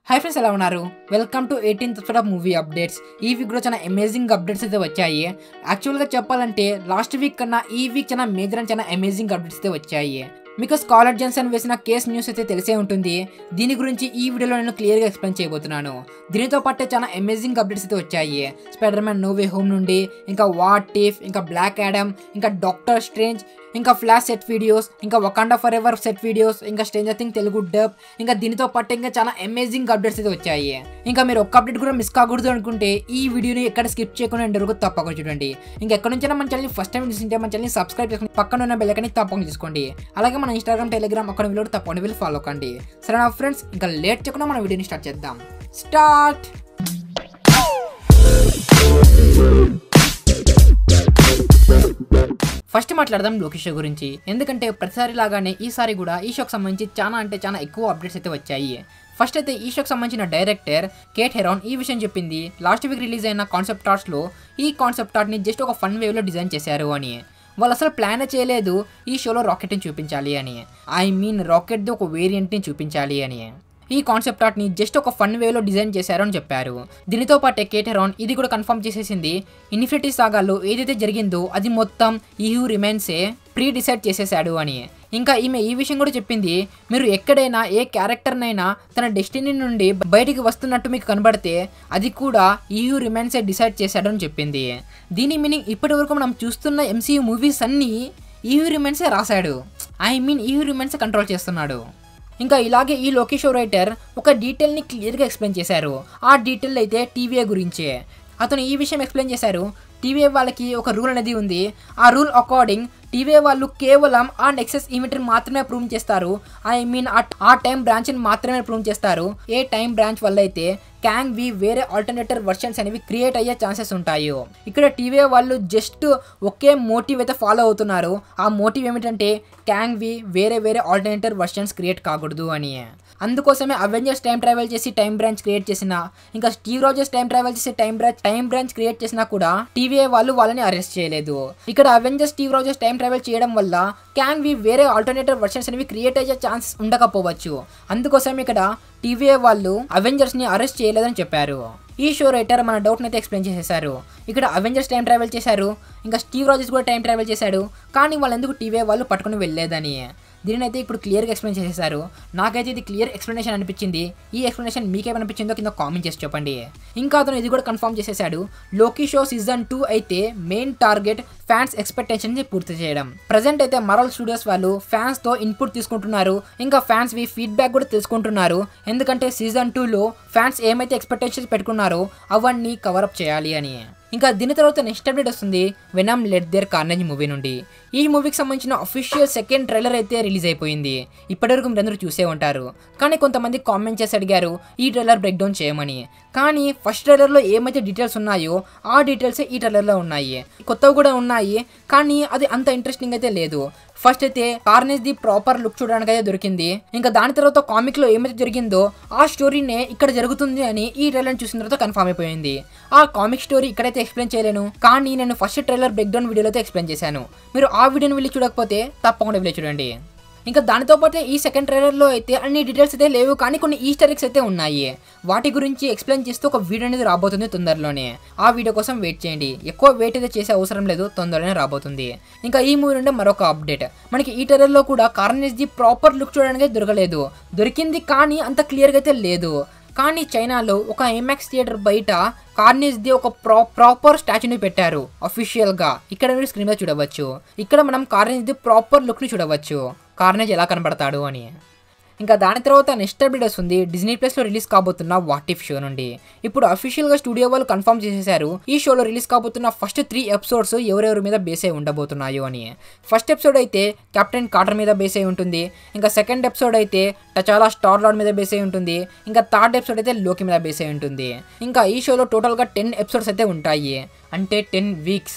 High friends ఎలా ఉన్నారు welcome to eighteenth episode of movie updates ఈ వీక్ కూడా చాలా అమేజింగ్ అప్డేట్స్ అయితే వచ్చాయి యాక్చువల్గా చెప్పాలంటే లాస్ట్ వీక్ కన్నా ఈ వీక్ చాలా మేజర్ అండ్ చాలా అమేజింగ్ అప్డేట్స్ అయితే వచ్చాయి మీకు స్కాలర్ జెన్సన్ వేసిన కేస్ న్యూస్ అయితే తెలిసే ఉంటుంది దీని గురించి ఈ వీడియోలో నేను క్లియర్గా ఎక్స్ప్లెయిన్ చేయబోతున్నాను దీనితో పాటే చాలా అమేజింగ్ అప్డేట్స్ అయితే వచ్చాయి స్పైడర్ మ్యాన్ నోవే హోమ్ నుండి ఇంకా వాట్ టీఫ్ ఇంకా బ్లాక్ యాడమ్ ఇంకా డాక్టర్ స్ట్రేంజ్ ఇంకా ఫ్లాష్ సెట్ వీడియోస్ ఇంకా Wakanda forever set videos ఇంకా స్ట్రేంజర్ థింగ్ తెలుగు డబ్ ఇంకా దీనితో పాటు ఇంకా చాలా అమేజింగ్ అప్డేట్స్ అయితే వచ్చాయి ఇంకా మీరు ఒక్క అప్డేట్ కూడా మిస్ కాకూడదు అనుకుంటే ఈ వీడియోని ఎక్కడ స్కిప్ చేయకుండా ఎండ్ వరకు తప్పకుండా చూడండి ఇంకా ఎక్కడ నుంచైనా మన ఛానల్ ఫస్ట్ టైం చూసింటే మన ఛానల్ సబ్స్క్రైబ్ చేసుకుని పక్కన ఉన్న బెల్లకని తప్పకుండా తీసుకోండి అలాగే మన ఇన్స్టాగ్రామ్ టెలిగ్రామ్ అక్కడ వీడియో తప్పకుండా వెళ్ళి ఫాలో కండి సరే నా ఫ్రెండ్స్ ఇంకా లేట్ చేయకుండా మన వీడియోని స్టార్ట్ చేద్దాం స్టార్ట్ ఫస్ట్ మాట్లాడదాం లోకి షో గురించి ఎందుకంటే ప్రతిసారి లాగానే ఈసారి కూడా ఈ షోకి సంబంధించి చాలా అంటే చాలా ఎక్కువ అప్డేట్స్ అయితే వచ్చాయి ఫస్ట్ అయితే ఈ షోకి సంబంధించిన డైరెక్టర్ కేట్ హెరాన్ ఈ విషయం చెప్పింది లాస్ట్ వీక్ రిలీజ్ అయిన కాన్సెప్ట్ ఆర్ట్స్లో ఈ కాన్సెప్ట్ ఆర్ట్ని జస్ట్ ఒక ఫన్ వేవ్లో డిజైన్ చేశారు అని వాళ్ళు అసలు ప్లాన్ చేయలేదు ఈ షోలో రాకెట్ని చూపించాలి అని ఐ మీన్ రాకెట్ది ఒక వేరియంట్ని చూపించాలి అని ఈ కాన్సెప్ట్ ఆర్ట్ని జస్ట్ ఒక ఫన్ వేలో డిజైన్ చేశారు అని చెప్పారు దీనితో పాటే కేటరాన్ ఇది కూడా కన్ఫర్మ్ చేసేసింది ఇన్ఫినిటీ సాగాలో ఏదైతే జరిగిందో అది మొత్తం ఈహూ రిమైన్సే ప్రీ డిసైడ్ చేసేసాడు అని ఇంకా ఈమె ఈ విషయం కూడా చెప్పింది మీరు ఎక్కడైనా ఏ క్యారెక్టర్నైనా తన డెస్టినీ నుండి బయటికి వస్తున్నట్టు మీకు కనబడితే అది కూడా ఈయూ రిమైన్సే డిసైడ్ చేశాడు అని చెప్పింది దీని మీనింగ్ ఇప్పటి వరకు మనం చూస్తున్న ఎంసీయూ మూవీస్ అన్నీ ఈయూ రిమైన్సే రాశాడు I mean he who remains control చేస్తున్నాడు ఇంకా ఇలాగే ఈ లోకేష్ రైటర్ ఒక డీటెయిల్ని క్లియర్గా ఎక్స్ప్లెయిన్ చేశారు ఆ డీటెయిల్ అయితే టీవీఏ గురించే అతను ఈ విషయం ఎక్స్ప్లెయిన్ చేశారు టీవీఏ వాళ్ళకి ఒక రూల్ అనేది ఉంది ఆ రూల్ అకార్డింగ్ టీవీఏ వాళ్ళు కేవలం ఆ నెక్సెస్ ఈవెంట్ని మాత్రమే ప్రూవ్ చేస్తారు ఐ మీన్ ఆ టైం బ్రాంచ్ని మాత్రమే ప్రూవ్ చేస్తారు ఏ టైం బ్రాంచ్ వల్ల అయితే క్యాంగ్ వి వేరే ఆల్టర్నేటివ్ వర్షన్స్ అనేవి క్రియేట్ అయ్యే ఛాన్సెస్ ఉంటాయి ఇక్కడ టీవీ వాళ్ళు జస్ట్ ఒకే మోటివ్ అయితే ఫాలో అవుతున్నారు ఆ మోటివ్ ఏమిటంటే క్యాంగ్ వి వేరే వేరే ఆల్టర్నేటివ్ వర్షన్స్ క్రియేట్ కాకూడదు అని అందుకోసమే అవెంజర్స్ టైం ట్రావెల్ చేసి టైం బ్రాంచ్ క్రియేట్ చేసిన ఇంకా స్టీవ్ రాజర్స్ టైం ట్రావెల్ చేసి time branch time branch create చేసినా కూడా టీవీఏ వాళ్ళు వాళ్ళని అరెస్ట్ చేయలేదు ఇక్కడ Avengers Steve Rogers time travel చేయడం వల్ల క్యాన్ వి వేరే ఆల్టర్నేటివ్ వర్షన్స్ అనేవి క్రియేట్ అయ్యే ఛాన్స్ ఉండకపోవచ్చు అందుకోసం ఇక్కడ టీవీఏ వాళ్ళు అవెంజర్స్ ని అరెస్ట్ చేయలేదని చెప్పారు ఈ షో రైటర్ మన డౌట్ని అయితే ఎక్స్ప్లెయిన్ చేసేసారు ఇక్కడ అవెంజర్స్ టైం ట్రావెల్ చేశారు ఇంకా స్టీవ్ రాజర్స్ కూడా టైం ట్రావెల్ చేశాడు కానీ వాళ్ళు ఎందుకు టీవీ వాళ్ళు పట్టుకుని వెళ్ళలేదని దీనిని అయితే ఇప్పుడు క్లియర్గా ఎక్స్ప్లెయిన్ చేసేసారు నాకైతే ఇది క్లియర్ ఎక్స్ప్లెనేషన్ అనిపించింది ఈ ఎక్స్ప్లెనేషన్ మీకేమనిపించిందో కింద కామెంట్ చేసి చెప్పండి ఇంకా అతను ఇది కూడా కన్ఫర్మ్ చేసేసాడు లోకీ షో సీజన్ టూ అయితే మెయిన్ టార్గెట్ ఫ్యాన్స్ ఎక్స్పెక్టేషన్ ని పూర్తి చేయడం ప్రజెంట్ అయితే మరల్ స్టూడియోస్ వాళ్ళు ఫ్యాన్స్ తో ఇన్పుట్ తీసుకుంటున్నారు ఇంకా ఫ్యాన్స్ వి ఫీడ్బ్యాక్ కూడా తెలుసుకుంటున్నారు ఎందుకంటే సీజన్ టూలో ఫ్యాన్స్ ఏమైతే ఎక్స్పెక్టేషన్స్ పెట్టుకున్నారో అవన్నీ కవరప్ చేయాలి అని ఇంకా దీని తర్వాత నెక్స్ట్ అప్డేట్ వస్తుంది Venom let there carnage movie నుండి ఈ మూవీకి సంబంధించిన అఫీషియల్ సెకండ్ ట్రైలర్ అయితే రిలీజ్ అయిపోయింది ఇప్పటివరకు మీరందరూ చూసే ఉంటారు కానీ కొంతమంది కామెంట్ చేసి అడిగారు ఈ ట్రైలర్ బ్రేక్ డౌన్ చేయమని కానీ ఫస్ట్ ట్రైలర్లో ఏమైతే డీటెయిల్స్ ఉన్నాయో ఆ డీటెయిల్స్ ఈ ట్రైలర్లో ఉన్నాయి కొత్తవి కూడా ఉన్నాయి కానీ అది అంత ఇంట్రెస్టింగ్ అయితే లేదు ఫస్ట్ అయితే కార్నేజ్ ది ప్రాపర్ లుక్ చూడడానికి అయితే దొరికింది ఇంకా దాని తర్వాత కామిక్ లో ఏమైతే జరిగిందో ఆ స్టోరీనే ఇక్కడ జరుగుతుంది అని ఈ ట్రైలర్ చూసిన తర్వాత కన్ఫర్మ్ అయిపోయింది ఆ కామిక్ స్టోరీ ఇక్కడైతే ఎక్స్ప్లెయిన్ చేయలేను కానీ నేను ఫస్ట్ ట్రైలర్ బ్రేక్ డౌన్ వీడియోలో అయితే ఎక్స్ప్లెయిన్ చేశాను మీరు ఆ వీడియోని వెళ్ళి చూడకపోతే తప్పకుండా వెళ్ళి చూడండి ఇంకా దానితో పాటు ఈ సెకండ్ ట్రైలర్లో అయితే అన్ని డీటెయిల్స్ అయితే లేవు కానీ కొన్ని ఈస్టర్ ఎగ్స్ అయితే ఉన్నాయి వాటి గురించి ఎక్స్ప్లెయిన్ చేస్తూ ఒక వీడియో అనేది రాబోతుంది తొందరలోనే ఆ వీడియో కోసం వెయిట్ చేయండి ఎక్కువ వెయిట్ అయితే చేసే అవసరం లేదు తొందరలోనే రాబోతుంది ఇంకా ఈ మూవీ నుండి మరొక అప్డేట్ మనకి ఈ ట్రైలర్లో కూడా కార్నేజ్ ది ప్రాపర్ లుక్ చూడడానికి దొరకలేదు దొరికింది కానీ అంత క్లియర్గా అయితే లేదు కానీ చైనాలో ఒక ఎంఎక్స్ థియేటర్ బయట కార్నేజ్ ది ఒక ప్రా ప్రాపర్ స్టాచ్యూని పెట్టారు అఫీషియల్ గా ఇక్కడ మీరు స్క్రీన్ మీద చూడవచ్చు ఇక్కడ మనం కార్నేజ్ ది ప్రాపర్ లుక్ ని చూడవచ్చు కార్నేజ్ ఎలా కనబడతాడు అని ఇంకా దాని తర్వాత నెక్స్ట్ అప్డేట్ వస్తుంది డిజ్నీ ప్లస్ లో రిలీజ్ కాబోతున్న వాట్ ఇఫ్ షో నుండి ఇప్పుడు అఫీషియల్ గా స్టూడియో వాళ్ళు కన్ఫర్మ్ చేసేసారు ఈ షోలో రిలీజ్ కాబోతున్న ఫస్ట్ త్రీ ఎపిసోడ్స్ ఎవరెవరి మీద బేస్ అయి ఉండబోతున్నాయో అని ఫస్ట్ ఎపిసోడ్ అయితే కెప్టెన్ కార్టర్ మీద బేస్ అయి ఉంటుంది ఇంకా సెకండ్ ఎపిసోడ్ అయితే టచాలా స్టార్ లార్డ్ మీద బేస్ అయి ఉంటుంది ఇంకా థర్డ్ ఎపిసోడ్ అయితే లోకి మీద బేస్ అయి ఉంటుంది ఇంకా ఈ షోలో టోటల్ గా టెన్ ఎపిసోడ్స్ అయితే ఉంటాయి అంటే టెన్ వీక్స్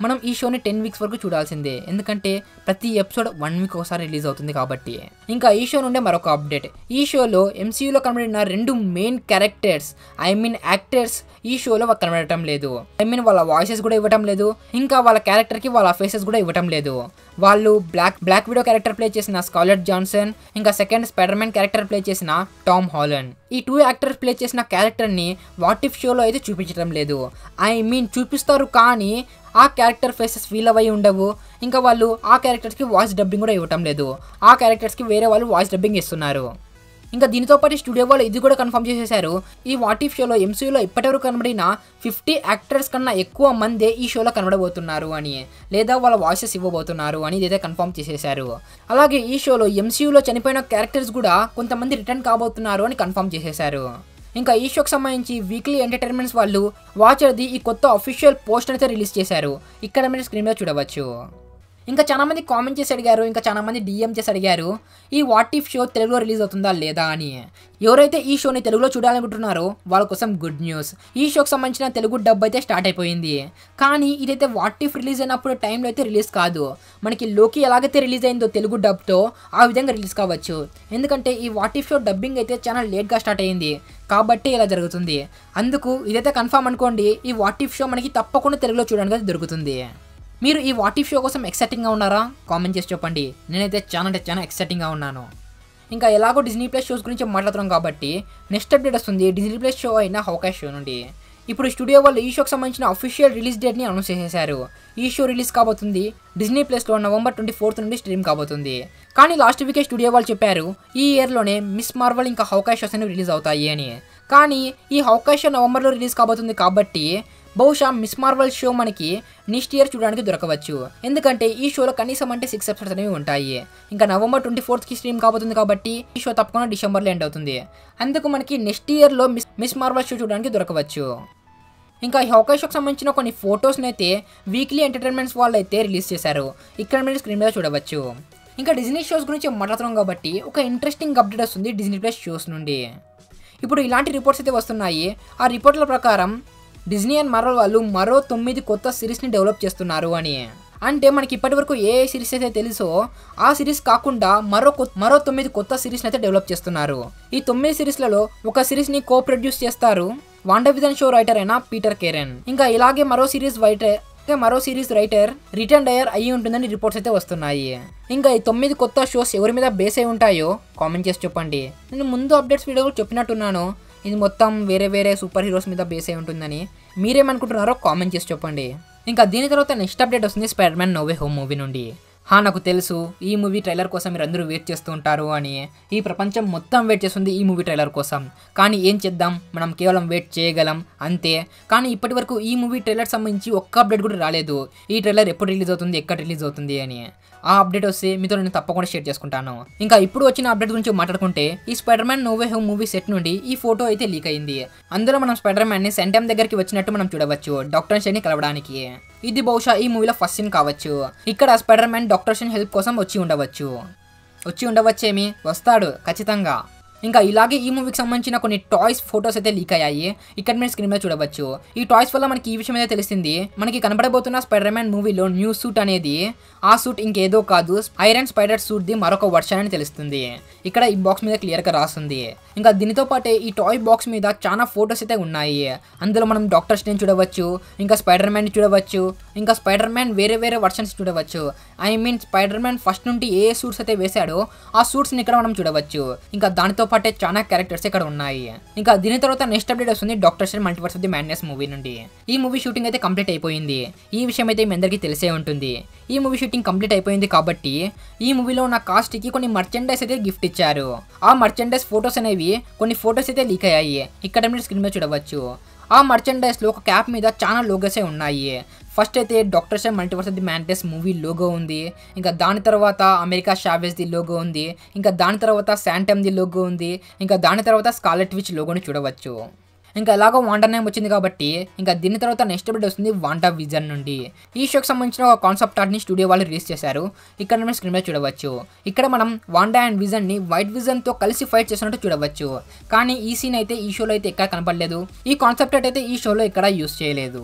మనం ఈ షోని టెన్ వీక్స్ వరకు చూడాల్సిందే ఎందుకంటే ప్రతి ఎపిసోడ్ వన్ వీక్ ఒకసారి రిలీజ్ అవుతుంది కాబట్టి ఇంకా ఈ షో నుండే మరొక అప్డేట్ ఈ షోలో ఎంసీయూలో కనబడిన రెండు main characters I mean actors ఈ షోలో వాళ్ళకి కనబడటం లేదు ఐ మీన్ వాళ్ళ వాయిసెస్ కూడా ఇవ్వటం లేదు ఇంకా వాళ్ళ క్యారెక్టర్కి వాళ్ళ ఫేసెస్ కూడా ఇవ్వటం లేదు వాళ్ళు black black widow character play చేసిన స్కాలెట్ జాన్సన్ ఇంకా second Spider man character play చేసిన టామ్ హాలన్ ఈ టూ యాక్టర్స్ ప్లే చేసిన క్యారెక్టర్ని వాట్ ఇఫ్ షోలో అయితే చూపించడం లేదు ఐ మీన్ చూపిస్తారు కానీ ఆ క్యారెక్టర్ ఫేసెస్ ఫీల్ అవ్వయి ఉండవు ఇంకా వాళ్ళు ఆ క్యారెక్టర్స్కి వాయిస్ డబ్బింగ్ కూడా ఇవ్వటం లేదు ఆ క్యారెక్టర్స్కి వేరే వాళ్ళు వాయిస్ డబ్బింగ్ ఇస్తున్నారు ఇంకా దీనితో పాటు స్టూడియో వాళ్ళు ఇది కూడా కన్ఫర్మ్ చేసేశారు ఈ వాట్ ఇఫ్ షోలో ఎంసీయూలో ఇప్పటివరకు కనబడిన ఫిఫ్టీ యాక్టర్స్ కన్నా ఎక్కువ మందే ఈ షోలో కనబడబోతున్నారు అని లేదా వాళ్ళ వాయిసెస్ ఇవ్వబోతున్నారు అని ఇదైతే కన్ఫర్మ్ చేసేశారు అలాగే ఈ షోలో ఎంసీయూలో చనిపోయిన క్యారెక్టర్స్ కూడా కొంతమంది రిటర్న్ కాబోతున్నారు అని కన్ఫర్మ్ చేసేశారు ఇంకా ఈ షోకి సంబంధించి వీక్లీ ఎంటర్టైన్మెంట్స్ వాళ్ళు వాచర్ది ఈ కొత్త అఫీషియల్ పోస్టర్ అయితే రిలీజ్ చేశారు ఇక్కడ మీరు స్క్రీన్ మీద చూడవచ్చు ఇంకా చాలా మంది కామెంట్ చేసి అడిగారు ఇంకా చాలా మంది డిఎం చేసి అడిగారు ఈ వాట్ ఇఫ్ షో తెలుగులో రిలీజ్ అవుతుందా లేదా అని ఎవరైతే ఈ షోని తెలుగులో చూడాలనుకుంటున్నారో వాళ్ళ కోసం గుడ్ న్యూస్ ఈ షోకి సంబంధించిన తెలుగు డబ్ అయితే స్టార్ట్ అయిపోయింది కానీ ఇదైతే వాట్ ఇఫ్ రిలీజ్ అయినప్పుడు టైంలో అయితే రిలీజ్ కాదు మనకి లోకి ఎలాగైతే రిలీజ్ అయిందో తెలుగు డబ్తో ఆ విధంగా రిలీజ్ కావచ్చు ఎందుకంటే ఈ వాట్ ఇఫ్ షో డబ్బింగ్ అయితే చాలా లేట్గా స్టార్ట్ అయింది కాబట్టి ఇలా జరుగుతుంది అందుకు ఇదైతే కన్ఫామ్ అనుకోండి ఈ వాట్ ఇఫ్ షో మనకి తప్పకుండా తెలుగులో చూడడానికి అయితే దొరుకుతుంది మీరు ఈ వాట్ ఇఫ్ షో కోసం ఎక్సైటింగ్గా ఉన్నారా కామెంట్ చేసి చెప్పండి నేనైతే చాలా అంటే చాలా ఎక్సైటింగ్గా ఉన్నాను ఇంకా ఎలాగో డిజ్నీ ప్లస్ షోస్ గురించి మాట్లాడుతున్నాం కాబట్టి నెక్స్ట్ అప్డేట్ వస్తుంది డిజ్నీ ప్లస్ షో అయిన హౌకాష్ షో నుండి ఇప్పుడు స్టూడియో వాళ్ళు ఈ షోకి సంబంధించిన అఫీషియల్ రిలీజ్ డేట్ని అనౌన్స్ చేసేశారు ఈ షో రిలీజ్ కాబోతుంది డిజ్నీ ప్లస్లో నవంబర్ ట్వంటీ ఫోర్త్ నుండి స్ట్రీమ్ కాబోతుంది కానీ లాస్ట్ వీకే స్టూడియో వాళ్ళు చెప్పారు ఈ ఇయర్లోనే మిస్ మార్వల్ ఇంకా హౌకాష్ షోస్ అనేవి రిలీజ్ అవుతాయి అని కానీ ఈ హౌకాష్ షో నవంబర్లో రిలీజ్ కాబోతుంది కాబట్టి బహుశా మిస్ మార్వల్ షో మనకి నెక్స్ట్ ఇయర్ చూడడానికి దొరకవచ్చు ఎందుకంటే ఈ షోలో కనీసం అంటే సిక్స్ ఎపిసోడ్స్ అనేవి ఉంటాయి ఇంకా నవంబర్ ట్వంటీ ఫోర్త్కి స్ట్రీమ్ కాబోతుంది కాబట్టి ఈ షో తప్పకుండా డిసెంబర్లో ఎండ్ అవుతుంది అందుకు మనకి నెక్స్ట్ ఇయర్లో మిస్ మిస్ మార్వల్ షో చూడడానికి దొరకవచ్చు ఇంకా ఈ హౌకా షోకి సంబంధించిన కొన్ని ఫొటోస్ని అయితే వీక్లీ ఎంటర్టైన్మెంట్స్ వాళ్ళు అయితే రిలీజ్ చేశారు ఇక్కడ మీరు స్క్రీన్ మీద చూడవచ్చు ఇంకా డిజ్నీ షోస్ గురించి మాట్లాడుతున్నాం కాబట్టి ఒక ఇంట్రెస్టింగ్ అప్డేట్ వస్తుంది డిజ్నీ ప్లస్ షోస్ నుండి ఇప్పుడు ఇలాంటి రిపోర్ట్స్ అయితే వస్తున్నాయి ఆ రిపోర్ట్ల ప్రకారం డిజ్నీ అండ్ మార్వల్ వాళ్ళు మరో తొమ్మిది కొత్త సిరీస్ని డెవలప్ చేస్తున్నారు అని అంటే మనకి ఇప్పటివరకు ఏ ఏ సిరీస్ అయితే తెలుసో ఆ సిరీస్ కాకుండా మరో కొత్త మరో తొమ్మిది కొత్త సిరీస్ని అయితే డెవలప్ చేస్తున్నారు ఈ తొమ్మిది సిరీస్లలో ఒక సిరీస్ని కో ప్రొడ్యూస్ చేస్తారు వాండవిజన్ షో రైటర్ అయిన పీటర్ కేరెన్ ఇంకా ఇలాగే మరో సిరీస్ రైటర్ ఇంకా మరో సిరీస్ రైటర్ రిటర్న్ డయర్ అయ్యి ఉంటుందని రిపోర్ట్స్ అయితే వస్తున్నాయి ఇంకా ఈ తొమ్మిది కొత్త షోస్ ఎవరి మీద బేస్ అయి ఉంటాయో కామెంట్ చేసి చెప్పండి నేను ముందు అప్డేట్స్ వీడియో చెప్పినట్టున్నాను ఇది మొత్తం వేరే వేరే సూపర్ హీరోస్ మీద బేస్ అయి ఉంటుందని మీరేమనుకుంటున్నారో కామెంట్ చేసి చెప్పండి ఇంకా దీని తర్వాత నెక్స్ట్ అప్డేట్ వస్తుంది Spider man no way home movie నుండి హా నాకు తెలుసు ఈ మూవీ ట్రైలర్ కోసం మీరు అందరూ వెయిట్ చేస్తూ ఉంటారు అని ఈ ప్రపంచం మొత్తం వెయిట్ చేస్తుంది ఈ మూవీ ట్రైలర్ కోసం కానీ ఏం చేద్దాం మనం కేవలం వెయిట్ చేయగలం అంతే కానీ ఇప్పటి వరకు ఈ మూవీ ట్రైలర్ సంబంధించి ఒక్క అప్డేట్ కూడా రాలేదు ఈ ట్రైలర్ ఎప్పుడు రిలీజ్ అవుతుంది ఎక్కడ రిలీజ్ అవుతుంది అని ఆ అప్డేట్ వస్తే మీతో నేను తప్పకుండా షేర్ చేసుకుంటాను ఇంకా ఇప్పుడు వచ్చిన అప్డేట్ గురించి మాట్లాడుకుంటే ఈ Spider man no way home movie set నుండి ఈ ఫోటో అయితే లీక్ అయింది అందులో మనం స్పైడర్ మ్యాన్ ని సెంటమ్ దగ్గరికి వచ్చినట్టు మనం చూడవచ్చు డాక్టర్ షెన్ ని కలవడానికి ఇది బహుశా ఈ మూవీలో ఫస్ట్ సీన్ కావచ్చు ఇక్కడ స్పైడర్ మ్యాన్ డాక్టర్ షెన్ హెల్ప్ కోసం వచ్చి ఉండవచ్చు వచ్చి ఉండవచ్చేమి వస్తాడు ఖచ్చితంగా ఇంకా ఇలాగే ఈ మూవీకి సంబంధించిన కొన్ని టాయ్స్ ఫొటోస్ అయితే లీక్ అయ్యాయి ఇక్కడ మీరు స్క్రీన్ మీద చూడవచ్చు ఈ టాయ్స్ వల్ల మనకి ఈ విషయం అయితే తెలిసింది మనకి కనబడబోతున్న స్పైడర్ మ్యాన్ మూవీలో న్యూ సూట్ అనేది ఆ సూట్ ఇంకేదో కాదు ఐరన్ స్పైడర్ సూట్ ది మరొక వర్షన్ అని తెలుస్తుంది ఇక్కడ ఈ బాక్స్ మీద క్లియర్ గా రాస్తుంది ఇంకా దీనితో పాటే ఈ టాయ్ బాక్స్ మీద చాలా ఫొటోస్ అయితే ఉన్నాయి అందులో మనం డాక్టర్ స్టేన్ చూడవచ్చు ఇంకా స్పైడర్ మ్యాన్ చూడవచ్చు ఇంకా స్పైడర్ మ్యాన్ వేరే వేరే వర్షన్స్ చూడవచ్చు I mean Spider man first నుండి ఏ సూట్స్ అయితే వేశాడో ఆ సూట్స్ని ఇక్కడ మనం చూడవచ్చు ఇంకా దానితో పాటే చాలా క్యారెక్టర్స్ ఇక్కడ ఉన్నాయి ఇంకా దీని తర్వాత నెక్స్ట్ అప్డేట్ వస్తుంది doctor Strange multiverse of the madness movie నుండి ఈ మూవీ షూటింగ్ అయితే కంప్లీట్ అయిపోయింది ఈ విషయం అయితే మీ అందరికీ తెలిసే ఉంటుంది ఈ మూవీ షూటింగ్ కంప్లీట్ అయిపోయింది కాబట్టి ఈ మూవీలో ఉన్న కాస్ట్ కి కొన్ని మర్చెండైస్ అయితే గిఫ్ట్ ఇచ్చారు ఆ మర్చెండైస్ ఫొటోస్ అనేవి కొన్ని ఫొటోస్ అయితే లీక్ అయ్యాయి ఇక్కడ మీరు స్క్రీన్ మీద చూడవచ్చు ఆ మర్చెండైస్లో ఒక క్యాప్ మీద చాలా లోగోసే ఉన్నాయి ఫస్ట్ అయితే డాక్టర్ షా multiverse the madness movie logo ఉంది ఇంకా దాని తర్వాత అమెరికా షావేజ్ ది లోగో ఉంది ఇంకా దాని తర్వాత శాంటమ్ ది లోగో ఉంది ఇంకా దాని తర్వాత స్కాలెట్ విచ్ లోగోని చూడవచ్చు ఇంకా ఎలాగో వాండా నేమ్ వచ్చింది కాబట్టి ఇంకా దీని తర్వాత నెక్స్ట్ అప్డేట్ వస్తుంది వాండా విజన్ నుండి ఈ షోకి సంబంధించిన ఒక కాన్సెప్ట్ ఆర్ట్ని స్టూడియో వాళ్ళు రిలీజ్ చేశారు ఇక్కడ మనం స్క్రీన్ మీద చూడవచ్చు ఇక్కడ మనం వాండా అండ్ విజన్ని వైట్ విజన్తో కలిసి ఫైట్ చేసినట్టు చూడవచ్చు కానీ ఈ సీన్ అయితే ఈ షోలో అయితే ఎక్కడ కనపడలేదు ఈ కాన్సెప్ట్ ఆర్ట్ అయితే ఈ షోలో ఎక్కడ యూస్ చేయలేదు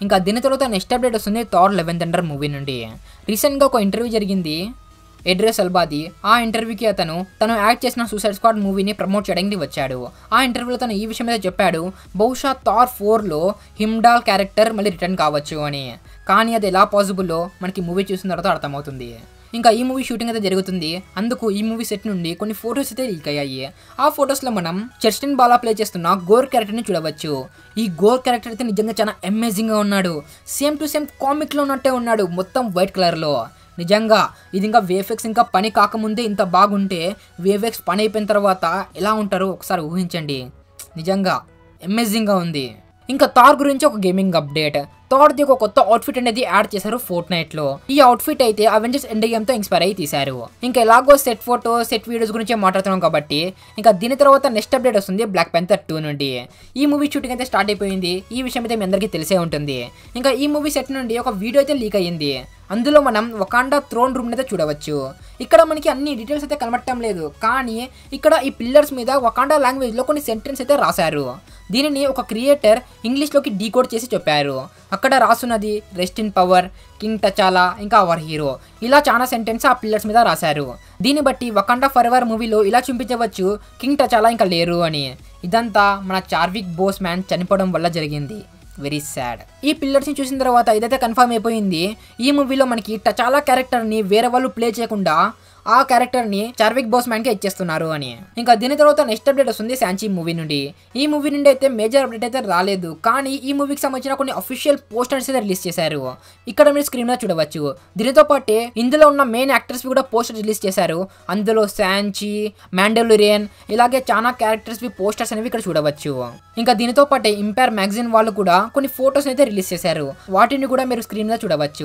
ఇంకా దీని తర్వాత నెక్స్ట్ అప్డేట్ వస్తుంది థార్ లెవెన్త్ అండర్ మూవీ నుండి రీసెంట్గా ఒక ఇంటర్వ్యూ జరిగింది ఎడ్రెస్ అల్బాది ఆ ఇంటర్వ్యూకి అతను తను యాక్ట్ చేసిన సూసైడ్ స్క్వాడ్ మూవీని ప్రమోట్ చేయడానికి వచ్చాడు ఆ ఇంటర్వ్యూలో తను ఈ విషయం మీద చెప్పాడు బహుశా థార్ ఫోర్లో హిమ్డాల్ క్యారెక్టర్ మళ్ళీ రిటర్న్ కావచ్చు అని కానీ అది ఎలా పాసిబుల్లో మనకి మూవీ చూసిన తర్వాత అర్థమవుతుంది ఇంకా ఈ మూవీ షూటింగ్ అయితే జరుగుతుంది అందుకు ఈ మూవీ సెట్ నుండి కొన్ని ఫొటోస్ అయితే లీక్ అయ్యాయి ఆ ఫొటోస్లో మనం చర్స్టిన్ బాలా ప్లే చేస్తున్న గోర్ క్యారెక్టర్ని చూడవచ్చు ఈ గోర్ క్యారెక్టర్ అయితే నిజంగా చాలా అమేజింగ్గా ఉన్నాడు సేమ్ టు సేమ్ కామిక్లో ఉన్నట్టే ఉన్నాడు మొత్తం వైట్ కలర్లో నిజంగా ఇది ఇంకా వేఫెక్స్ ఇంకా పని కాకముందే ఇంత బాగుంటే వేఫెక్స్ పని అయిపోయిన తర్వాత ఎలా ఉంటారో ఒకసారి ఊహించండి నిజంగా అమేజింగ్గా ఉంది ఇంకా థార్ గురించి ఒక గేమింగ్ అప్డేట్ థార్ది ఒక కొత్త అవుట్ఫిట్ అనేది యాడ్ చేశారు ఫోర్ట్ నైట్ లో ఈ అవుట్ఫిట్ అయితే అవెంజర్స్ ఎండ్ గేమ్ తో ఇన్స్పైర్ అయ్యి తీశారు ఇంకా ఎలాగో సెట్ ఫోటో సెట్ వీడియోస్ గురించి మాట్లాడుతున్నాం కాబట్టి ఇంకా దీని తర్వాత నెక్స్ట్ అప్డేట్ వస్తుంది బ్లాక్ పెంథర్ టూ నుండి ఈ మూవీ షూటింగ్ అయితే స్టార్ట్ అయిపోయింది ఈ విషయం అయితే మీ అందరికీ తెలిసే ఉంటుంది ఇంకా ఈ మూవీ సెట్ నుండి ఒక వీడియో అయితే లీక్ అయ్యింది అందులో మనం వకాండా థ్రోన్ రూమ్ అయితే చూడవచ్చు ఇక్కడ మనకి అన్ని డీటెయిల్స్ అయితే కనబడటం లేదు కానీ ఇక్కడ ఈ పిల్లర్స్ మీద వకాండా లాంగ్వేజ్లో కొన్ని సెంటెన్స్ అయితే రాశారు దీనిని ఒక క్రియేటర్ ఇంగ్లీష్లోకి డీకోడ్ చేసి చెప్పారు అక్కడ రాసున్నది rest in power king T'Challa ఇంకా అవర్ హీరో ఇలా చాలా సెంటెన్స్ ఆ పిల్లర్స్ మీద రాశారు దీన్ని బట్టి వకాండా ఫర్ ఎవర్ మూవీలో ఇలా చూపించవచ్చు కింగ్ టచాలా ఇంకా లేరు అని ఇదంతా మన చార్విక్ బోస్ మ్యాన్ చనిపోవడం వల్ల జరిగింది వెరీ సాడ్ ఈ పిల్లర్స్ని చూసిన తర్వాత ఇదైతే కన్ఫర్మ్ అయిపోయింది ఈ మూవీలో మనకి టచాలా క్యారెక్టర్ని వేరే వాళ్ళు ప్లే చేయకుండా ఆ క్యారెక్టర్ని చార్విక్ బోస్ మ్యాన్కి ఇచ్చేస్తున్నారు అని ఇంకా దీని తర్వాత నెక్స్ట్ అప్డేట్ వస్తుంది శాంచీ మూవీ నుండి ఈ మూవీ నుండి అయితే మేజర్ అప్డేట్ అయితే రాలేదు కానీ ఈ మూవీకి సంబంధించిన కొన్ని అఫీషియల్ పోస్టర్స్ అయితే రిలీజ్ చేశారు ఇక్కడ మీరు స్క్రీన్ మీద చూడవచ్చు దీనితో పాటే ఇందులో ఉన్న మెయిన్ యాక్టర్స్ కూడా పోస్టర్ రిలీజ్ చేశారు అందులో శాంచీ మ్యాండలోరియన్ ఇలాగే చాలా క్యారెక్టర్స్ పోస్టర్స్ అనేవి ఇక్కడ చూడవచ్చు ఇంకా దీనితో పాటే ఇంపైర్ మ్యాగజైన్ వాళ్ళు కూడా కొన్ని ఫొటోస్ అయితే రిలీజ్ చేశారు వాటిని కూడా మీరు స్క్రీన్ మీద చూడవచ్చు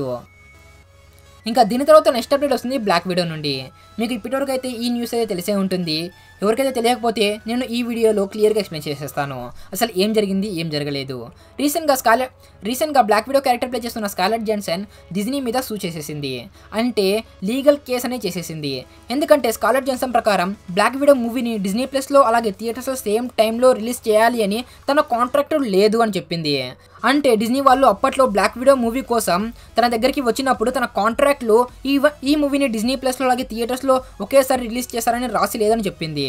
ఇంకా దీని తర్వాత నెక్స్ట్ అప్డేట్ వస్తుంది బ్లాక్ వీడియో నుండి మీకు ఇప్పటివరకు అయితే ఈ న్యూస్ అయితే తెలిసే ఉంటుంది ఎవరికైతే తెలియకపోతే నేను ఈ వీడియోలో క్లియర్గా ఎక్స్ప్లెయిన్ చేసేస్తాను అసలు ఏం జరిగింది ఏం జరగలేదు రీసెంట్గా స్కాలెట్ రీసెంట్గా బ్లాక్ వీడియో క్యారెక్టర్ ప్లే చేస్తున్న స్కాలెట్ జెన్సన్ డిజ్నీ మీద సూ చేసేసింది అంటే లీగల్ కేస్ అనేది చేసేసింది ఎందుకంటే స్కాలెట్ జెన్సన్ ప్రకారం బ్లాక్ వీడియో మూవీని డిజ్నీ ప్లస్లో అలాగే థియేటర్స్లో సేమ్ టైంలో రిలీజ్ చేయాలి అని తన కాంట్రాక్ట్ లేదు అని చెప్పింది అంటే డిజ్నీ వాళ్ళు అప్పట్లో బ్లాక్ వీడియో మూవీ కోసం తన దగ్గరికి వచ్చినప్పుడు తన కాంట్రాక్ట్లో ఈ వ- ఈ మూవీని డిజ్నీ ప్లస్లో అలాగే థియేటర్స్లో ఒకేసారి రిలీజ్ చేస్తారని రాసి లేదని చెప్పింది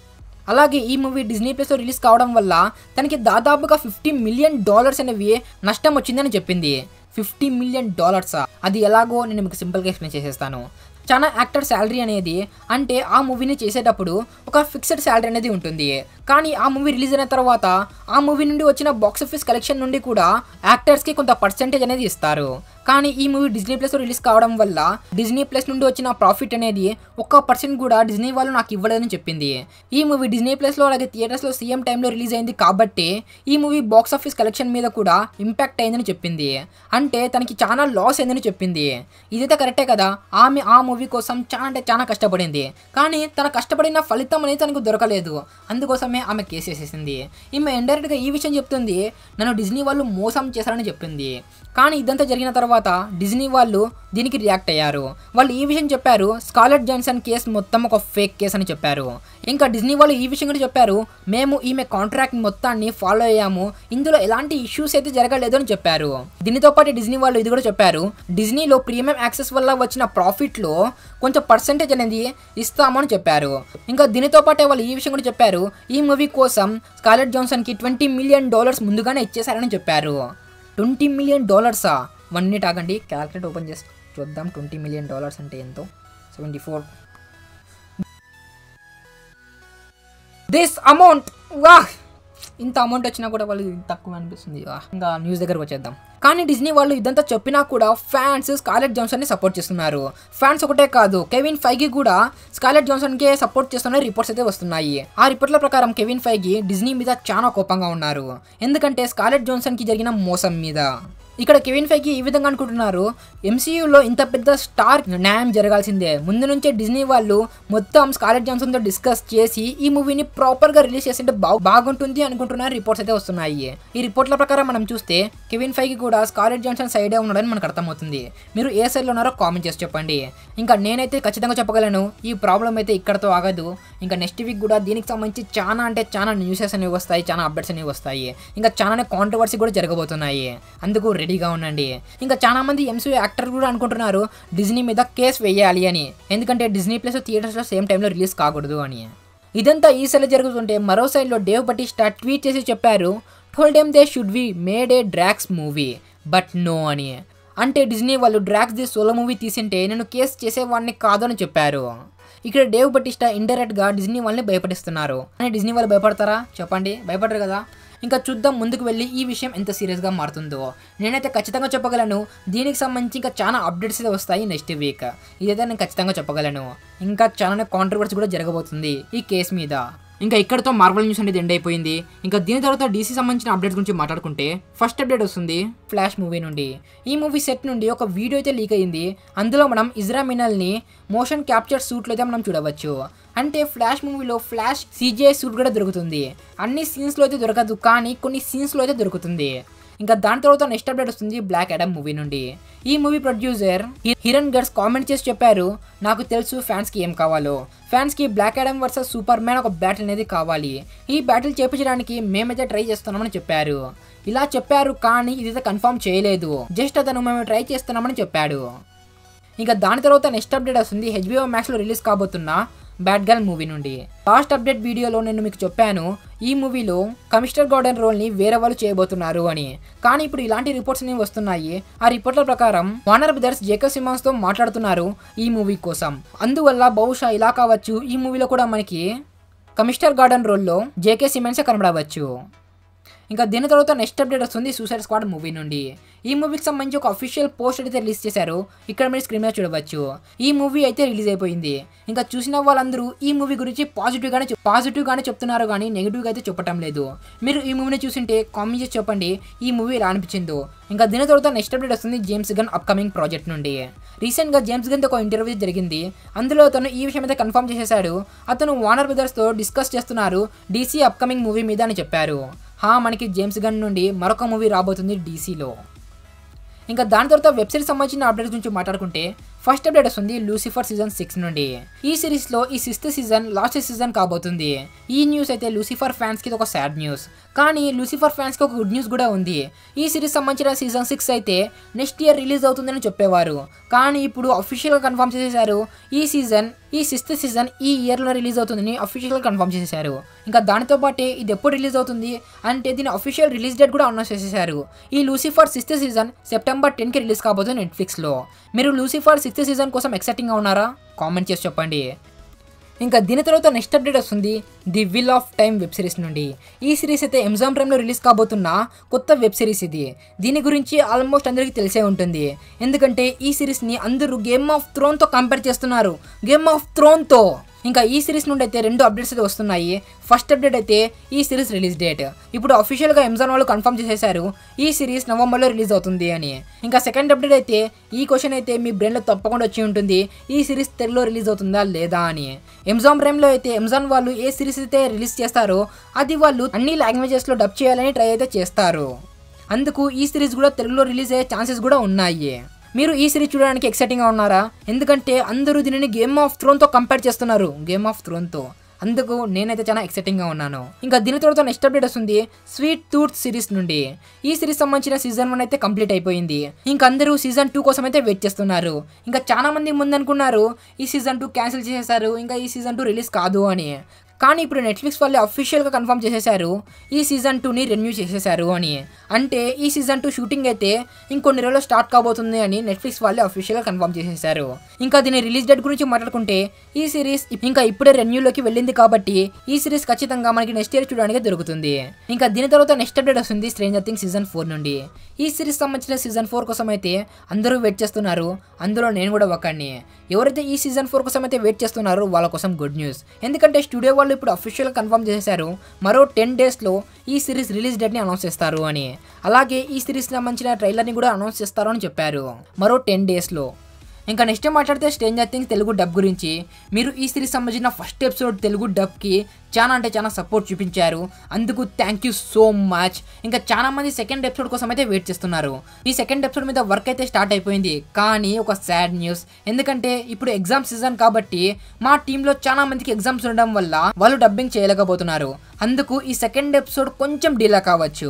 అలాగే ఈ మూవీ డిజ్నీ ప్లస్లో రిలీజ్ కావడం వల్ల తనకి దాదాపుగా ఫిఫ్టీ మిలియన్ డాలర్స్ అనేవి నష్టం వచ్చిందని చెప్పింది ఫిఫ్టీ మిలియన్ డాలర్సా అది ఎలాగో నేను మీకు సింపుల్గా ఎక్స్ప్లెయిన్ చేసేస్తాను చాలా యాక్టర్ శాలరీ అనేది అంటే ఆ మూవీని చేసేటప్పుడు ఒక ఫిక్స్డ్ శాలరీ అనేది ఉంటుంది కానీ ఆ మూవీ రిలీజ్ అయిన తర్వాత ఆ మూవీ నుండి వచ్చిన బాక్స్ ఆఫీస్ కలెక్షన్ నుండి కూడా యాక్టర్స్కి కొంత పర్సెంటేజ్ అనేది ఇస్తారు కానీ ఈ మూవీ డిజ్నీ ప్లస్ రిలీజ్ కావడం వల్ల డిజ్నీ ప్లస్ నుండి వచ్చిన ప్రాఫిట్ అనేది ఒక్క పర్సెంట్ కూడా డిజ్నీ వాళ్ళు నాకు ఇవ్వలేదని చెప్పింది ఈ మూవీ డిజ్నీ ప్లస్లో అలాగే థియేటర్స్లో సీఎం టైంలో రిలీజ్ అయింది కాబట్టి ఈ మూవీ బాక్స్ ఆఫీస్ కలెక్షన్ మీద కూడా ఇంపాక్ట్ అయిందని చెప్పింది అంటే తనకి చాలా లాస్ అయిందని చెప్పింది ఇదైతే కరెక్టే కదా ఆమె ఆ మూవీ కోసం చాలా అంటే చాలా కష్టపడింది కానీ తన కష్టపడిన ఫలితం అనేది తనకు దొరకలేదు అందుకోసమే ఆమె కేసు వేసేసింది ఈమె ఇండైరెక్ట్గా ఈ విషయం చెప్తుంది నన్ను డిజ్నీ వాళ్ళు మోసం చేశారని చెప్పింది కానీ ఇదంతా జరిగిన తర్వాత డిజ్నీ వాళ్ళు దీనికి రియాక్ట్ అయ్యారు వాళ్ళు ఈ విషయం చెప్పారు స్కాలెట్ జాన్సన్ కేసు మొత్తం ఒక ఫేక్ కేసు అని చెప్పారు ఇంకా డిజ్నీ వాళ్ళు ఈ విషయం కూడా చెప్పారు మేము ఈమె కాంట్రాక్ట్ మొత్తాన్ని ఫాలో అయ్యాము ఇందులో ఎలాంటి ఇష్యూస్ అయితే జరగలేదు అని చెప్పారు దీనితో పాటు డిజ్నీ వాళ్ళు ఇది కూడా చెప్పారు డిజ్నీలో ప్రీమియం యాక్సెస్ వల్ల వచ్చిన ప్రాఫిట్లో కొంచెం పర్సెంటేజ్ అనేది ఇస్తామని చెప్పారు ఇంకా దీనితో పాటే వాళ్ళు ఈ విషయం కూడా చెప్పారు ఈ మూవీ కోసం స్కాలెట్ జాన్సన్కి ట్వంటీ మిలియన్ డాలర్స్ ముందుగానే ఇచ్చేశారని చెప్పారు ట్వంటీ మిలియన్ డాలర్సా వన్ మినిట్ ఆగండి క్యాల్కులేట్ ఓపెన్ చేసి చూద్దాం ట్వంటీ మిలియన్ డాలర్స్ అంటే ఎంతో సెవెంటీ ఫోర్ దిస్ అమౌంట్ వా ఇంత అమౌంట్ వచ్చినా కూడా వాళ్ళు తక్కువ అనిపిస్తుంది వా. ఇంకా న్యూస్ దగ్గరకు వచ్చేద్దాం కానీ డిజ్నీ వాళ్ళు ఇదంతా చెప్పినా కూడా ఫ్యాన్స్ స్కాలెట్ జాన్సన్ని సపోర్ట్ చేస్తున్నారు ఫ్యాన్స్ ఒకటే కాదు కెవిన్ ఫైగి కూడా స్కాలెట్ జాన్సన్కే సపోర్ట్ చేస్తున్న రిపోర్ట్స్ అయితే వస్తున్నాయి ఆ రిపోర్ట్ల ప్రకారం కెవిన్ ఫైగి డిజ్నీ మీద చాలా కోపంగా ఉన్నారు ఎందుకంటే స్కాలెట్ జాన్సన్కి జరిగిన మోసం మీద ఇక్కడ కెవిన్ ఫైకి ఈ విధంగా అనుకుంటున్నారు ఎంసీయూలో ఇంత పెద్ద స్టార్ న్యాయం జరగాల్సిందే ముందు నుంచే డిజ్నీ వాళ్ళు మొత్తం స్కాలెట్ జాన్సన్తో డిస్కస్ చేసి ఈ మూవీని ప్రాపర్గా రిలీజ్ చేస్తుంటే బా బాగుంటుంది అనుకుంటున్న రిపోర్ట్స్ అయితే వస్తున్నాయి ఈ రిపోర్ట్ల ప్రకారం మనం చూస్తే కెవిన్ ఫైకి కూడా స్కాలెట్ జాన్సన్ సైడే ఉన్నాడని మనకు అర్థమవుతుంది మీరు ఏ సైడ్లో ఉన్నారో కామెంట్ చేసి చెప్పండి ఇంకా నేనైతే ఖచ్చితంగా చెప్పగలను ఈ ప్రాబ్లం అయితే ఇక్కడతో ఆగదు ఇంకా నెక్స్ట్ వీక్ కూడా దీనికి సంబంధించి చాలా అంటే చాలా న్యూసెస్ అనేవి వస్తాయి చాలా అప్డేట్స్ అనేవి వస్తాయి ఇంకా చాలానే కాంట్రవర్సీ కూడా జరగబోతున్నాయి అందుకు రెడీగా ఉండండి ఇంకా చాలా మంది ఎంసీయూ యాక్టర్ కూడా అనుకుంటున్నారు డిజ్నీ మీద కేసు వేయాలి అని ఎందుకంటే డిజ్నీ ప్లస్ థియేటర్స్లో సేమ్ టైంలో రిలీజ్ కాకూడదు అని ఇదంతా ఈ సైడ్ జరుగుతుంటే మరో సైడ్లో డేవ్ బటిస్టా ట్వీట్ చేసి చెప్పారు told them they should've made a Drax movie but no అని అంటే డిజ్నీ వాళ్ళు డ్రాక్స్ ది సోలో మూవీ తీసింటే నేను కేసు చేసేవాడిని కాదు అని చెప్పారు ఇక్కడ డేవ్ బటిస్టా ఇండైరెక్ట్ గా డిజ్నీ వాళ్ళని భయపడిస్తున్నారు అని డిజ్నీ వాళ్ళు భయపడతారా చెప్పండి భయపడరు కదా ఇంకా చూద్దాం ముందుకు వెళ్ళి ఈ విషయం ఎంత సీరియస్గా మారుతుందో నేనైతే ఖచ్చితంగా చెప్పగలను దీనికి సంబంధించి ఇంకా చాలా అప్డేట్స్ అయితే వస్తాయి నెక్స్ట్ వీక్ ఇదైతే నేను ఖచ్చితంగా చెప్పగలను ఇంకా చాలా కాంట్రవర్సీ కూడా జరగబోతుంది ఈ కేసు మీద ఇంకా ఇక్కడతో మార్వల్ న్యూస్ అనేది ఎండ్ అయిపోయింది ఇంకా దీని తర్వాత డీసీ సంబంధించిన అప్డేట్స్ గురించి మాట్లాడుకుంటే ఫస్ట్ అప్డేట్ వస్తుంది ఫ్లాష్ మూవీ నుండి ఈ మూవీ సెట్ నుండి ఒక వీడియో అయితే లీక్ అయింది అందులో మనం ఇజ్రా మినల్ని మోషన్ క్యాప్చర్ సూట్లో అయితే మనం చూడవచ్చు అంటే ఫ్లాష్ మూవీలో ఫ్లాష్ సీజీఐ సూట్ కూడా దొరుకుతుంది అన్ని సీన్స్లో అయితే దొరకదు కానీ కొన్ని సీన్స్లో అయితే దొరుకుతుంది ఇంకా దాని తర్వాత నెక్స్ట్ అప్డేట్ వస్తుంది బ్లాక్ అడమ్ మూవీ నుండి ఈ movie producer Hiram Garcia comment చేసి చెప్పారు నాకు తెలుసు ఫ్యాన్స్కి ఏం కావాలో ఫ్యాన్స్కి Black Adam versus superman ఒక బ్యాటిల్ అనేది కావాలి ఈ బ్యాటిల్ చేపించడానికి మేమైతే ట్రై చేస్తున్నామని చెప్పారు ఇలా చెప్పారు కానీ ఇదైతే కన్ఫర్మ్ చేయలేదు జస్ట్ అతను మేము ట్రై చేస్తున్నామని చెప్పాడు ఇంకా దాని తర్వాత నెక్స్ట్ అప్డేట్ వస్తుంది హెచ్బిఓ మ్యాక్స్లో రిలీజ్ కాబోతున్న బ్యాడ్ గర్ల్ మూవీ నుండి లాస్ట్ అప్డేట్ వీడియోలో నేను మీకు చెప్పాను ఈ మూవీలో కమిషనర్ గార్డెన్ రోల్ని వేరే వాళ్ళు చేయబోతున్నారు అని కానీ ఇప్పుడు ఇలాంటి రిపోర్ట్స్ అనేవి వస్తున్నాయి ఆ రిపోర్ట్ల ప్రకారం వానర్ బ్రదర్స్ జేకబ్ సిమాన్స్తో మాట్లాడుతున్నారు ఈ మూవీ కోసం అందువల్ల బహుశా ఇలా కావచ్చు ఈ మూవీలో కూడా మనకి కమిషనర్ గార్డెన్ రోల్లో జేకే సిమెన్సే కనబడవచ్చు ఇంకా దీని తర్వాత నెక్స్ట్ అప్డేట్ వస్తుంది సూసైడ్ స్క్వాడ్ మూవీ నుండి ఈ మూవీకి సంబంధించి ఒక అఫీషియల్ పోస్ట్ అయితే రిలీజ్ చేశారు ఇక్కడ మీరు స్క్రీన్ మీద చూడవచ్చు ఈ మూవీ అయితే రిలీజ్ అయిపోయింది ఇంకా చూసిన వాళ్ళందరూ ఈ మూవీ గురించి పాజిటివ్ గానే పాజిటివ్ గానే చెప్తున్నారు కానీ నెగిటివ్ గా అయితే చెప్పటం లేదు మీరు ఈ మూవీని చూసింటే కామెంట్ చేసి చెప్పండి ఈ మూవీ ఎలా అనిపించిందో ఇంకా దీని తర్వాత నెక్స్ట్ అప్డేట్ వస్తుంది జేమ్స్ గన్ అప్కమింగ్ ప్రాజెక్ట్ నుండి రీసెంట్ గా జేమ్స్ గన్ ఒక ఇంటర్వ్యూ జరిగింది అందులో అతను ఈ విషయం అయితే కన్ఫర్మ్ చేసేశాడు అతను వానర్ బ్రదర్స్ తో డిస్కస్ చేస్తున్నారు డీసీ అప్కమింగ్ మూవీ మీద అని చెప్పారు హా మనకి జేమ్స్ గన్ నుండి మరొక మూవీ రాబోతుంది డీసీలో ఇంకా దాని తర్వాత వెబ్ సిరీస్ సంబంధించిన అప్డేట్స్ గురించి మాట్లాడుకుంటే ఫస్ట్ అప్డేట్ వస్తుంది లూసిఫర్ సీజన్ సిక్స్ నుండి ఈ సిరీస్ లో ఈ సిక్స్త్ సీజన్ లాస్ట్ సీజన్ కాబోతుంది ఈ న్యూస్ అయితే లూసిఫర్ ఫ్యాన్స్ కి ఒక సాడ్ న్యూస్ కానీ లూసిఫర్ ఫ్యాన్స్ కి ఒక గుడ్ న్యూస్ కూడా ఉంది ఈ సిరీస్ సంబంధించిన సీజన్ సిక్స్ అయితే నెక్స్ట్ ఇయర్ రిలీజ్ అవుతుందని చెప్పేవారు కానీ ఇప్పుడు అఫీషియల్ గా కన్ఫర్మ్ చేసేసారు ఈ సీజన్ ఈ సిక్స్త్ సీజన్ ఈ ఇయర్ లో రిలీజ్ అవుతుందని అఫీషియల్ గా కన్ఫర్మ్ చేసేసారు ఇంకా దానితో పాటే ఇది ఎప్పుడు రిలీజ్ అవుతుంది అంటే దీని అఫీషియల్ రిలీజ్ డేట్ కూడా అనౌన్స్ చేసేసారు ఈ Lucifer sixth season September ten కి రిలీజ్ కాబోతుంది నెట్ఫ్లిక్స్ లో మీరు లూసిఫర్ సిక్స్త్ సీజన్ కోసం ఎక్సైటింగ్ గా ఉన్నారా కామెంట్ చేసి చెప్పండి ఇంకా దీని తర్వాత నెక్స్ట్ అప్డేట్ వస్తుంది the wheel of time web series నుండి ఈ సిరీస్ అయితే అమెజాన్ ప్రైమ్లో రిలీజ్ కాబోతున్న కొత్త వెబ్ సిరీస్ ఇది దీని గురించి ఆల్మోస్ట్ అందరికీ తెలిసే ఉంటుంది ఎందుకంటే ఈ సిరీస్ని అందరూ గేమ్ ఆఫ్ థ్రోన్తో కంపేర్ చేస్తున్నారు గేమ్ ఆఫ్ థ్రోన్తో ఇంకా ఈ సిరీస్ నుండి అయితే రెండు అప్డేట్స్ అయితే వస్తున్నాయి ఫస్ట్ అప్డేట్ అయితే ఈ సిరీస్ రిలీజ్ డేట్ ఇప్పుడు అఫీషియల్గా అమెజాన్ వాళ్ళు కన్ఫర్మ్ చేసేసారు ఈ సిరీస్ నవంబర్లో రిలీజ్ అవుతుంది అని ఇంకా సెకండ్ అప్డేట్ అయితే ఈ క్వశ్చన్ అయితే మీ బ్రెయిన్లో తప్పకుండా వచ్చి ఉంటుంది ఈ సిరీస్ తెలుగులో రిలీజ్ అవుతుందా లేదా అని అమెజాన్ ప్రైమ్లో అయితే అమెజాన్ వాళ్ళు ఏ సిరీస్ అయితే రిలీజ్ చేస్తారో అది వాళ్ళు అన్ని లాంగ్వేజెస్లో డబ్ చేయాలని ట్రై అయితే చేస్తారు అందుకు ఈ సిరీస్ కూడా తెలుగులో రిలీజ్ అయ్యే ఛాన్సెస్ కూడా ఉన్నాయి మీరు ఈ సిరీస్ చూడడానికి ఎక్సైటింగ్గా ఉన్నారా ఎందుకంటే అందరూ దీనిని గేమ్ ఆఫ్ థ్రోన్తో కంపేర్ చేస్తున్నారు గేమ్ ఆఫ్ థ్రోన్తో అందుకు నేనైతే చాలా ఎక్సైటింగ్గా ఉన్నాను ఇంకా దీని తర్వాత నెక్స్ట్ అప్డేట్ వస్తుంది స్వీట్ టూత్ సిరీస్ నుండి ఈ సిరీస్ సంబంధించిన సీజన్ వన్ అయితే కంప్లీట్ అయిపోయింది ఇంకా అందరూ సీజన్ టూ కోసం అయితే వెయిట్ చేస్తున్నారు ఇంకా చాలా మంది ముందు అనుకున్నారు ఈ సీజన్ టూ క్యాన్సిల్ చేసేసారు ఇంకా ఈ సీజన్ టూ రిలీజ్ కాదు అని కానీ ఇప్పుడు నెట్ఫ్లిక్స్ వాళ్ళు అఫీషియల్గా కన్ఫర్మ్ చేసేసారు ఈ సీజన్ టూని రెన్యూ చేసేసారు అని అంటే ఈ సీజన్ టూ షూటింగ్ అయితే ఇంకొన్ని రోజుల్లో స్టార్ట్ కాబోతుంది అని నెట్ఫ్లిక్స్ వాళ్ళు అఫీషియల్గా కన్ఫర్మ్ చేసేసారు ఇంకా దీని రిలీజ్ డేట్ గురించి మాట్లాడుకుంటే ఈ సిరీస్ ఇంకా ఇప్పుడే రెన్యూలోకి వెళ్ళింది కాబట్టి ఈ సిరీస్ ఖచ్చితంగా మనకి నెక్స్ట్ ఇయర్ చూడడానికి దొరుకుతుంది ఇంకా దీని తర్వాత నెక్స్ట్ అప్డేట్ వస్తుంది స్ట్రేంజర్ థింగ్ సీజన్ ఫోర్ నుండి ఈ సిరీస్ సంబంధించిన సీజన్ ఫోర్ కోసం అయితే అందరూ వెయిట్ చేస్తున్నారు అందులో నేను కూడా ఒకడిని ఎవరైతే ఈ సీజన్ ఫోర్ కోసం అయితే వెయిట్ చేస్తున్నారో వాళ్ళ కోసం గుడ్ న్యూస్ ఎందుకంటే స్టూడియో వాళ్ళు ఇప్పుడు అఫీషియల్గా కన్ఫర్మ్ చేశారు మరో టెన్ డేస్లో ఈ సిరీస్ రిలీజ్ డేట్ని అనౌన్స్ చేస్తారు అని అలాగే ఈ సిరీస్ సంబంధించిన ట్రైలర్ని కూడా అనౌన్స్ చేస్తారు అని చెప్పారు మరో టెన్ డేస్లో ఇంకా నెక్స్ట్ మాట్లాడితే స్ట్రేంజర్ థింగ్స్ తెలుగు డబ్ గురించి మీరు ఈ సిరీస్ సంబంధించిన ఫస్ట్ ఎపిసోడ్ తెలుగు డబ్కి చాలా అంటే చాలా సపోర్ట్ చూపించారు అందుకు థ్యాంక్ యూ సో మచ్ ఇంకా చాలా మంది సెకండ్ ఎపిసోడ్ కోసం అయితే వెయిట్ చేస్తున్నారు ఈ సెకండ్ ఎపిసోడ్ మీద వర్క్ అయితే స్టార్ట్ అయిపోయింది కానీ ఒక సాడ్ న్యూస్ ఎందుకంటే ఇప్పుడు ఎగ్జామ్ సీజన్ కాబట్టి మా టీంలో చాలా మందికి ఎగ్జామ్స్ ఉండడం వల్ల వాళ్ళు డబ్బింగ్ చేయలేకపోతున్నారు అందుకు ఈ సెకండ్ ఎపిసోడ్ కొంచెం డీలా కావచ్చు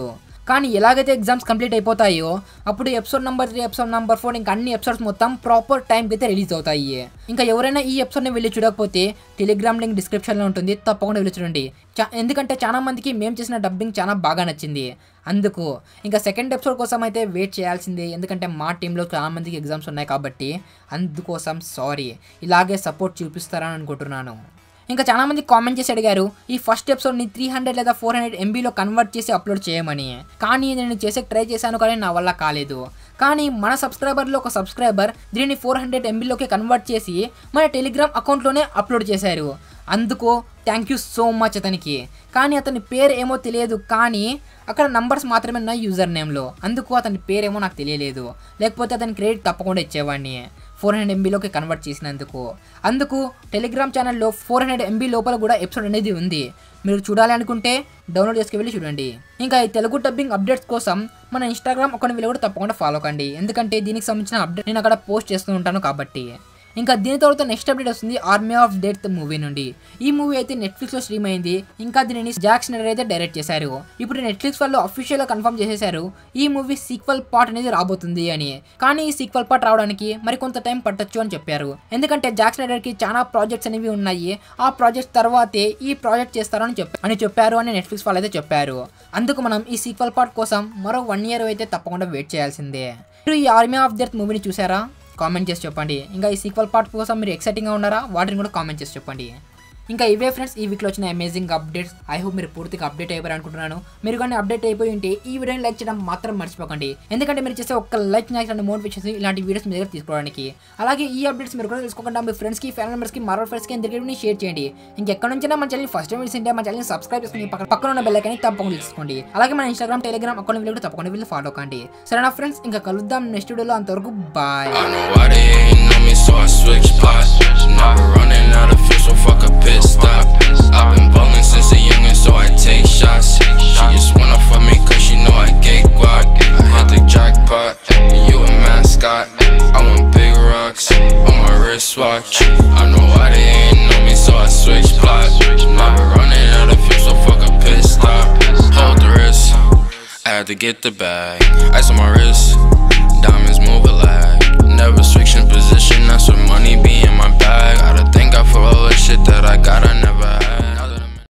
కానీ ఎలాగైతే ఎగ్జామ్స్ కంప్లీట్ అయిపోతాయో అప్పుడు episode number three episode number four ఇంకా అన్ని ఎపిసోడ్స్ మొత్తం ప్రాపర్ టైంకి అయితే రిలీజ్ అవుతాయి ఇంకా ఎవరైనా ఈ ఎపిసోడ్ని వెళ్ళి చూడకపోతే టెలిగ్రామ్ లింక్ డిస్క్రిప్షన్లో ఉంటుంది తప్పకుండా వెళ్ళి చూడండి చా ఎందుకంటే చాలా మందికి మేము చేసిన డబ్బింగ్ చాలా బాగా నచ్చింది అందుకు ఇంకా సెకండ్ ఎపిసోడ్ కోసం అయితే వెయిట్ చేయాల్సిందే ఎందుకంటే మా టీంలో చాలా మందికి ఎగ్జామ్స్ ఉన్నాయి కాబట్టి అందుకోసం సారీ ఇలాగే సపోర్ట్ చూపిస్తారని అనుకుంటున్నాను ఇంకా చాలా మంది కామెంట్ చేసి అడిగారు ఈ ఫస్ట్ ఎపిసోడ్ని త్రీ హండ్రెడ్ లేదా ఫోర్ హండ్రెడ్ ఎంబీలో కన్వర్ట్ చేసి అప్లోడ్ చేయమని కానీ నేను చేసే ట్రై చేశాను కానీ నా వల్ల కాలేదు కానీ మన సబ్స్క్రైబర్లో ఒక సబ్స్క్రైబర్ దీనిని ఫోర్ హండ్రెడ్ ఎంబీలోకి కన్వర్ట్ చేసి మన టెలిగ్రామ్ అకౌంట్లోనే అప్లోడ్ చేశారు అందుకు థ్యాంక్ యూ సో మచ్ అతనికి కానీ అతని పేరు ఏమో తెలియదు కానీ అక్కడ నంబర్స్ మాత్రమే ఉన్నాయి యూజర్ నేమ్లో అందుకు అతని పేరేమో నాకు తెలియలేదు లేకపోతే అతని క్రెడిట్ తప్పకుండా ఇచ్చేవాడిని ఫోర్ హండ్రెడ్ ఎంబీలోకి కన్వర్ట్ చేసినందుకు అందుకు టెలిగ్రామ్ ఛానల్లో ఫోర్ హండ్రెడ్ ఎంబీ లోపల కూడా ఎపిసోడ్ అనేది ఉంది మీరు చూడాలి అనుకుంటే డౌన్లోడ్ చేసుకు వెళ్ళి చూడండి ఇంకా ఈ తెలుగు డబ్బింగ్ అప్డేట్స్ కోసం మన ఇన్స్టాగ్రామ్ అకౌంట్ వీళ్ళు కూడా తప్పకుండా ఫాలో కండి ఎందుకంటే దీనికి సంబంధించిన అప్డేట్ నేను అక్కడ పోస్ట్ చేస్తూ ఉంటాను కాబట్టి ఇంకా దీని తర్వాత నెక్స్ట్ అప్డేట్ వస్తుంది ఆర్మీ ఆఫ్ డెత్ మూవీ నుండి ఈ మూవీ అయితే నెట్ఫ్లిక్స్ లో స్ట్రీమ్ అయింది ఇంకా దీనిని జాక్ స్నైడర్ అయితే డైరెక్ట్ చేశారు ఇప్పుడు నెట్ఫ్లిక్స్ వాళ్ళు అఫీషియల్ గా కన్ఫర్మ్ చేసేశారు ఈ మూవీ సీక్వల్ పార్ట్ అనేది రాబోతుంది అని కానీ ఈ సీక్వల్ పార్ట్ రావడానికి మరి కొంత టైం పట్టొచ్చు అని చెప్పారు ఎందుకంటే జాక్ స్నైడర్ కి చాలా ప్రాజెక్ట్స్ అనేవి ఉన్నాయి ఆ ప్రాజెక్ట్ తర్వాతే ఈ ప్రాజెక్ట్ చేస్తారని చెప్పారు అని చెప్పారు అని నెట్ఫ్లిక్స్ వాళ్ళు అయితే చెప్పారు అందుకు మనం ఈ సీక్వల్ పార్ట్ కోసం మరో వన్ ఇయర్ అయితే తప్పకుండా వెయిట్ చేయాల్సిందే మీరు ఈ ఆర్మీ ఆఫ్ డెత్ మూవీని చూసారా కామెంట్ చేసి చెప్పండి ఇంకా ఈ సీక్వల్ పార్ట్ కోసం మీరు ఎక్సైటింగ్గా ఉన్నారా వాటిని కూడా కామెంట్ చేసి చెప్పండి ఇంకా ఇవే ఫ్రెండ్స్ ఈ వీక్లో వచ్చిన అమేజింగ్ అప్డేట్స్ ఐ హోప్ మీరు పూర్తిగా అప్డేట్ అయిపోయారు అనుకుంటున్నాను మీరు కానీ అప్డేట్ అయిపోయి ఉంటే ఈ వీడియోని లైక్ చేయడం మాత్రం మర్చిపోకండి ఎందుకంటే మీరు చేసే ఒక్క లైక్ నాకు ఇలాంటి మోటివేషన్స్ ఇలాంటి వీడియోస్ మీ దగ్గర తీసుకోవడానికి అలాగే ఈ అప్డేట్స్ మీరు కూడా తెలుసుకోకుండా మీ ఫ్రెండ్స్కి ఫ్యామిలీ మెంబర్స్కి మరో ఫ్రెండ్స్కి అందరికీ షేర్ చేయండి ఇంకెక్కడ నుంచైనా మన ఛానల్ ఫస్ట్ టైం వింటే మన ఛానల్ సబ్స్క్రైబ్ చేసుకుని పక్కన పక్కన ఉన్న బెల్ ఐకాన్ని తప్పకుండా తీసుకోండి అలాగే మన ఇన్స్టాగ్రామ్ టెలిగ్రామ్ అకౌంట్ వీళ్ళు కూడా తప్పకుండా వీళ్ళు ఫాలో కండి సరేనా ఫ్రెండ్స్ ఇంకా కలుద్దాం నెక్స్ట్ వీడియోలో అంతవరకు bye I know why they hating on me, so I switch plots. Now we're running out of fuel, so fuck a pit stop. I've been ballin' since a youngin', so I take shots. She just wanna fuck me cause she know I get guac. I hit the jackpot, you a mascot. I want big rocks on my wristwatch. I know why they hating on me, so I switch plots. Now we're running out of fuel, so fuck a pit stop. Hold the wrist, I had to get the bag. Ice on my wrist, diamonds move a lot.